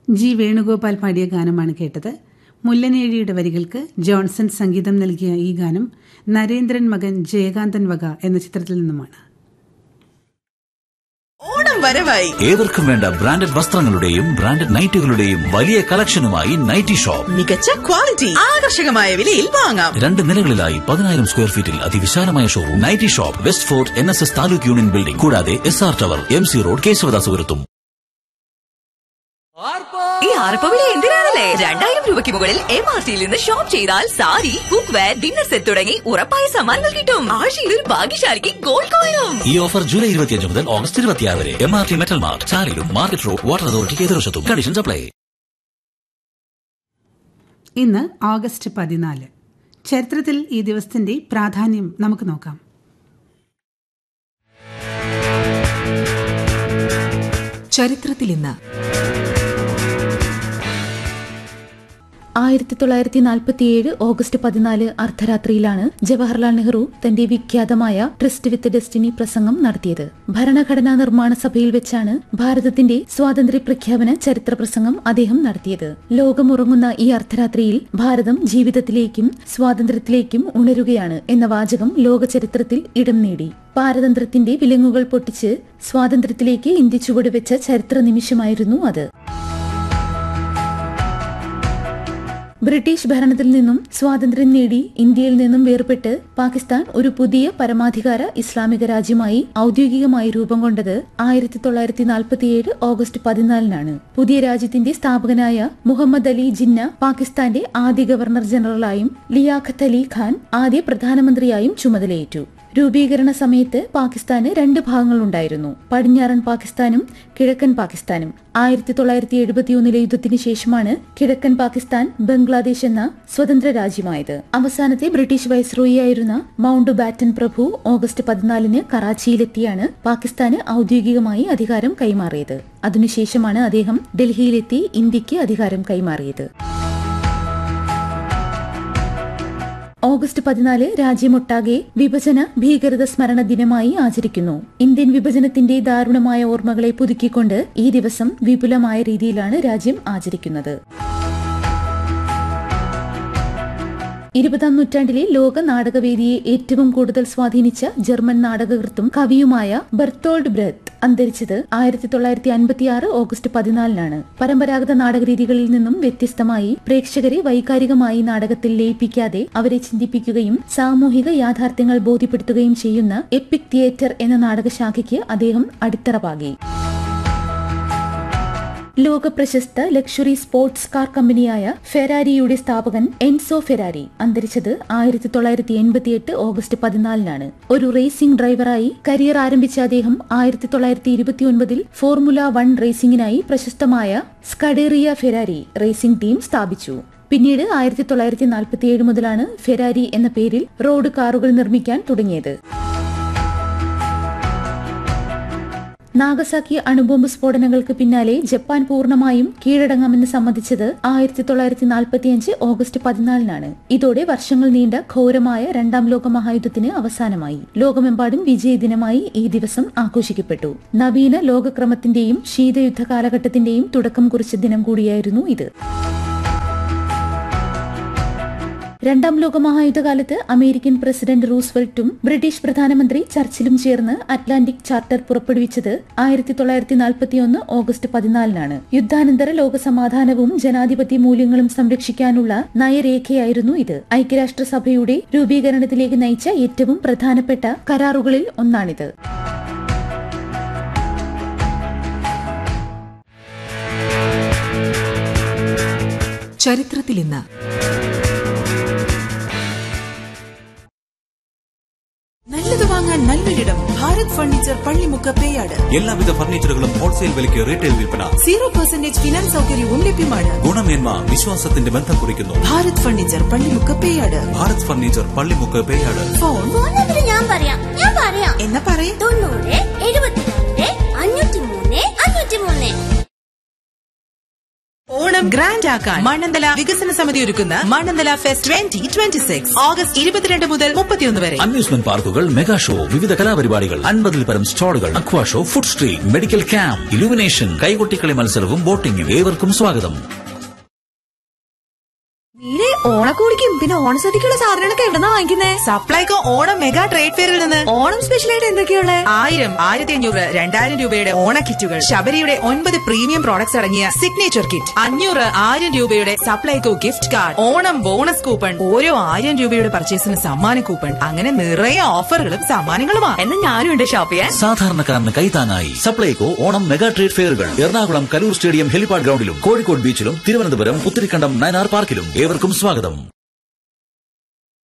G Venugopal പാടിയ ഗാനമാണ് കേട്ടത് മുല്ലനേഴിയുടെ വരികൾക്ക് ജോൺസൺ സംഗീതം നൽകിയ ഈ ഗാനം നരേന്ദ്രൻ മകൻ ജയകാന്തൻ വക എന്ന ചിത്രത്തിൽ നിന്നുമാണ് ഓണം വരവായി ഏവർക്കും വേണ്ട ബ്രാൻഡഡ് വസ്ത്രങ്ങളുടെയും ബ്രാൻഡഡ് നൈറ്റുകളുടെയും വലിയ കളക്ഷനുമായി നൈറ്റി ഷോപ്പ് മികച്ച ക്വാളിറ്റി ആകർഷകമായ വിലയിൽ വാങ്ങാം രണ്ട് നിലകളിലായി പതിനായിരം സ്ക്വയർ ഫീറ്റിൽ അതിവിശാലമായ showroom nighty shop west fort N S S taluk union building കൂടാതെ S R tower M C road കേശവദാസുപുരത്തും ഈ ആർപ്പവിളി എന്തിനാണല്ലേ രണ്ടായിരം രൂപയ്ക്ക് മുകളിൽ എം ആർ ടിയിൽ നിന്ന് ഷോപ്പ് ചെയ്താൽ sari cookware dinner set തുടങ്ങി ഉറപ്പായ സമ്മാനങ്ങൾ കിട്ടും ആഴ്ചയിൽ ഒരു ഭാഗ്യശാലിക്ക് ഗോൾഡ് കോയിനും ഈ ഓഫർ ജൂലൈ ഇരുപത്തിയഞ്ച് മുതൽ ഓഗസ്റ്റ് ഇരുപത്തിയാറ് വരെ M R T metal mart ചാലിലും മാർക്കറ്റ് റോഡ് വാട്ടർ അതോറിറ്റിക്ക് എതിർവശത്തും കണ്ടീഷൻസ് അപ്ലൈ ഇന്ന് ഓഗസ്റ്റ് പതിനാല് ചരിത്രത്തിൽ ഈ ദിവസത്തിന്റെ പ്രാധാന്യം നമുക്ക് നോക്കാം ചരിത്രത്തിൽ ഇന്ന് ആയിരത്തി തൊള്ളായിരത്തി നാൽപ്പത്തിയേഴ് ഓഗസ്റ്റ് പതിനാല് അർദ്ധരാത്രിയിലാണ് ജവഹർലാൽ നെഹ്റു തന്റെ വിഖ്യാതമായ ട്രിസ്റ്റ് വിത്ത് ഡെസ്റ്റിനി പ്രസംഗം നടത്തിയത് ഭരണഘടനാ നിർമ്മാണ സഭയിൽ വെച്ചാണ് ഭാരതത്തിന്റെ സ്വാതന്ത്ര്യ പ്രഖ്യാപന ചരിത്ര പ്രസംഗം അദ്ദേഹം നടത്തിയത് ലോകമുറങ്ങുന്ന ഈ അർദ്ധരാത്രിയിൽ ഭാരതം ജീവിതത്തിലേക്കും സ്വാതന്ത്ര്യത്തിലേക്കും ഉണരുകയാണ് എന്ന വാചകം ലോക ചരിത്രത്തിൽ ഇടം നേടി പാരതന്ത്ര്യത്തിന്റെ വിലങ്ങുകൾ പൊട്ടിച്ച് സ്വാതന്ത്ര്യത്തിലേക്ക് ഇന്ത്യ ചുവടുവെച്ച ചരിത്ര നിമിഷമായിരുന്നു അത് ബ്രിട്ടീഷ് ഭരണത്തിൽ നിന്നും സ്വാതന്ത്ര്യം നേടി ഇന്ത്യയിൽ നിന്നും വേർപെട്ട് പാകിസ്ഥാൻ ഒരു പുതിയ പരമാധികാര ഇസ്ലാമിക രാജ്യമായി ഔദ്യോഗികമായി രൂപം കൊണ്ടത് ആയിരത്തി തൊള്ളായിരത്തി നാൽപ്പത്തിയേഴ് ഓഗസ്റ്റ് പതിനാലിനാണ് പുതിയ രാജ്യത്തിന്റെ സ്ഥാപകനായ മുഹമ്മദ് അലി ജിന്ന പാകിസ്ഥാന്റെ ആദ്യ ഗവർണർ ജനറലായും ലിയാഖത്ത് അലി ഖാൻ ആദ്യ പ്രധാനമന്ത്രിയായും ചുമതലയേറ്റു രൂപീകരണ സമയത്ത് പാകിസ്ഥാന് രണ്ട് ഭാഗങ്ങളുണ്ടായിരുന്നു പടിഞ്ഞാറൻ പാകിസ്ഥാനും കിഴക്കൻ പാകിസ്ഥാനും ആയിരത്തി തൊള്ളായിരത്തി എഴുപത്തിയൊന്നിലെ യുദ്ധത്തിന് ശേഷമാണ് കിഴക്കൻ പാകിസ്ഥാൻ ബംഗ്ലാദേശ് എന്ന സ്വതന്ത്ര രാജ്യമായത് അവസാനത്തെ ബ്രിട്ടീഷ് വൈസ്രോയിയായിരുന്ന മൗണ്ട് ബാറ്റൻ പ്രഭു ഓഗസ്റ്റ് പതിനാലിന് കറാച്ചിയിലെത്തിയാണ് പാകിസ്ഥാന് ഔദ്യോഗികമായി അധികാരം കൈമാറിയത് അതിനുശേഷമാണ് അദ്ദേഹം ഡൽഹിയിലെത്തി ഇന്ത്യക്ക് അധികാരം കൈമാറിയത് ഓഗസ്റ്റ് പതിനാല് രാജ്യമൊട്ടാകെ വിഭജന ഭീകരത സ്മരണ ദിനമായി ആചരിക്കുന്നു ഇന്ത്യൻ വിഭജനത്തിന്റെ ദാരുണമായ ഓർമ്മകളെ പുതുക്കിക്കൊണ്ട് ഈ ദിവസം വിപുലമായ രീതിയിലാണ് രാജ്യം ആചരിക്കുന്നത് ഇരുപതാം നൂറ്റാണ്ടിലെ ലോക നാടകവേദിയെ ഏറ്റവും കൂടുതൽ സ്വാധീനിച്ച ജർമ്മൻ നാടകകൃത്തും കവിയുമായ ബെർത്തോൾഡ് ബ്രെത്ത് അന്തരിച്ചത് ആയിരത്തി തൊള്ളായിരത്തി അൻപത്തിയാറ് ഓഗസ്റ്റ് പതിനാലിനാണ് പരമ്പരാഗത നാടകരീതികളിൽ നിന്നും വ്യത്യസ്തമായി പ്രേക്ഷകരെ വൈകാരികമായി നാടകത്തിൽ ലയിപ്പിക്കാതെ അവരെ ചിന്തിപ്പിക്കുകയും സാമൂഹിക യാഥാർത്ഥ്യങ്ങൾ ബോധ്യപ്പെടുത്തുകയും ചെയ്യുന്ന എപ്പിക് തിയേറ്റർ എന്ന നാടകശാഖയ്ക്ക് അദ്ദേഹം അടിത്തറ പാകി ലോക പ്രശസ്ത ലക്ഷറി സ്പോർട്സ് കാർ കമ്പനിയായ ഫെരാരിയുടെ സ്ഥാപകൻ എൻസോ ഫെരാരി അന്തരിച്ചത് ആയിരത്തി തൊള്ളായിരത്തി എൺപത്തിയെട്ട് ഓഗസ്റ്റ് പതിനാലിനാണ് ഒരു റേസിംഗ് ഡ്രൈവറായി കരിയർ ആരംഭിച്ച അദ്ദേഹം ആയിരത്തി തൊള്ളായിരത്തി ഇരുപത്തിയൊൻപതിൽ ഫോർമുല വൺ റേസിംഗിനായി പ്രശസ്തമായ സ്കഡേറിയ ഫെരാരി റേസിംഗ് ടീം സ്ഥാപിച്ചു പിന്നീട് ആയിരത്തി തൊള്ളായിരത്തി നാൽപ്പത്തിയേഴ് മുതലാണ് ഫെരാരി എന്ന പേരിൽ റോഡ് കാറുകൾ നിർമ്മിക്കാൻ തുടങ്ങിയത് നാഗസാക്കി അണുബോംബ് സ്ഫോടനങ്ങൾക്ക് പിന്നാലെ ജപ്പാൻ പൂർണ്ണമായും കീഴടങ്ങാമെന്ന് സമ്മതിച്ചത് ആയിരത്തി തൊള്ളായിരത്തി നാൽപ്പത്തിയഞ്ച് ഓഗസ്റ്റ് പതിനാലിനാണ് ഇതോടെ വർഷങ്ങൾ നീണ്ട ഘോരമായ രണ്ടാം ലോക മഹായുദ്ധത്തിന് അവസാനമായി ലോകമെമ്പാടും വിജയ ദിനമായി ഈ ദിവസം ആഘോഷിക്കപ്പെട്ടു നവീന ലോകക്രമത്തിന്റെയും ശീതയുദ്ധ കാലഘട്ടത്തിന്റെയും തുടക്കം കുറിച്ച ദിനം കൂടിയായിരുന്നു ഇത് രണ്ടാം ലോക മഹായുദ്ധകാലത്ത് അമേരിക്കൻ പ്രസിഡന്റ് റൂസ്വെൽറ്റും ബ്രിട്ടീഷ് പ്രധാനമന്ത്രി ചർച്ചിലും ചേർന്ന് അറ്റ്ലാന്റിക് ചാർട്ടർ പുറപ്പെടുവിച്ചത് ആയിരത്തി തൊള്ളായിരത്തി നാൽപ്പത്തിയൊന്ന് ഓഗസ്റ്റ് പതിനാലിനാണ് യുദ്ധാനന്തര ലോക സമാധാനവും ജനാധിപത്യ മൂല്യങ്ങളും സംരക്ഷിക്കാനുള്ള നയരേഖയായിരുന്നു ഇത് ഐക്യരാഷ്ട്രസഭയുടെ രൂപീകരണത്തിലേക്ക് നയിച്ച ഏറ്റവും പ്രധാനപ്പെട്ട കരാറുകളിൽ ഒന്നാണിത് ചരിത്രത്തിൽ ഇന്ന് നല്ലത് വാങ്ങാൻ നല്ലൊരിടം ഭാരത് ഫർണിച്ചർ പള്ളിമുക്ക് പേയാട് എല്ലാവിധ ഫർണിച്ചറുകളും ഹോൾസെയിൽ വിലയ്ക്ക് റീറ്റെയിൽ വിൽപ്പന സീറോ പെർസെന്റേജ് ഫിനാൻസ് സൗകര്യവും ലഭ്യമാണ് ഗുണമേന്മ വിശ്വാസത്തിന്റെ ബന്ധം കുറിക്കുന്നു Bharat furniture Pallimukku Peyad Bharat furniture Pallimukku Peyad phone phone number ഞാൻ പറയാം ഞാൻ പറയാം എന്നാ പറയേ തൊണ്ണൂറ് എഴുപത്തിരണ്ട് അഞ്ഞൂറ്റി മൂന്ന് അഞ്ഞൂറ്റി മൂന്ന് ഓണം ഗ്രാൻഡ് ആക്കാൻ മണ്ണന്തല വികസന സമിതി ഒരുക്കുന്ന Mannanthala fest twenty twenty six August ഇരുപത്തിരണ്ട് മുതൽ മുപ്പത്തിയൊന്ന് വരെ അമ്യൂസ്മെന്റ് പാർക്കുകൾ മെഗാ ഷോ വിവിധ കലാപരിപാടികൾ അൻപതിൽ പരം സ്റ്റാളുകൾ aqua show food street medical camp illumination കൈകൊട്ടിക്കളി മത്സരവും ബോട്ടിംഗും ഏവർക്കും സ്വാഗതം നീരെ ഓണക്കോടിക്കും പിന്നെ ഓണസദ്യക്കുള്ള സാധനങ്ങളൊക്കെ എവിടെന്നാ വാങ്ങിക്കുന്നേ സപ്ലൈകോ ഓണം മെഗാ ട്രേഡ് ഫെയറിൽ നിന്ന് ഓണം സ്പെഷ്യലായിട്ട് എന്തൊക്കെയുള്ള ആയിരം ആയിരത്തി അഞ്ഞൂറ് രണ്ടായിരം രൂപയുടെ ഓണ കിറ്റുകൾ ശബരിയുടെ ഒൻപത് പ്രീമിയം പ്രോഡക്ട്സ് അടങ്ങിയ സിഗ്നേച്ചർ കിറ്റ് അഞ്ഞൂറ് ആയിരം രൂപയുടെ Supplyco gift card Onam bonus coupon ഓരോ ആയിരം രൂപയുടെ പർച്ചേസിന് സമ്മാന കൂപ്പൺ അങ്ങനെ നിറയെ ഓഫറുകളും സമ്മാനങ്ങളുമാണ് എന്നാ ഞാനും ഉണ്ട് ഷോപ്പ് ചെയ്യാൻ സാധാരണക്കാരന് കൈത്താങ്ങായി സപ്ലൈകോ ഓണം മെഗാ ട്രേഡ് ഫെയറുകൾ എറണാകുളം കലൂർ സ്റ്റേഡിയം ഹെലിപാഡ് ഗ്രൗണ്ടിലും കോഴിക്കോട് ബീച്ചിലും തിരുവനന്തപുരം പുത്തിരിക്കണ്ടം നയനാർ പാർക്കിലും ഏവർക്കും സ്വാഗതം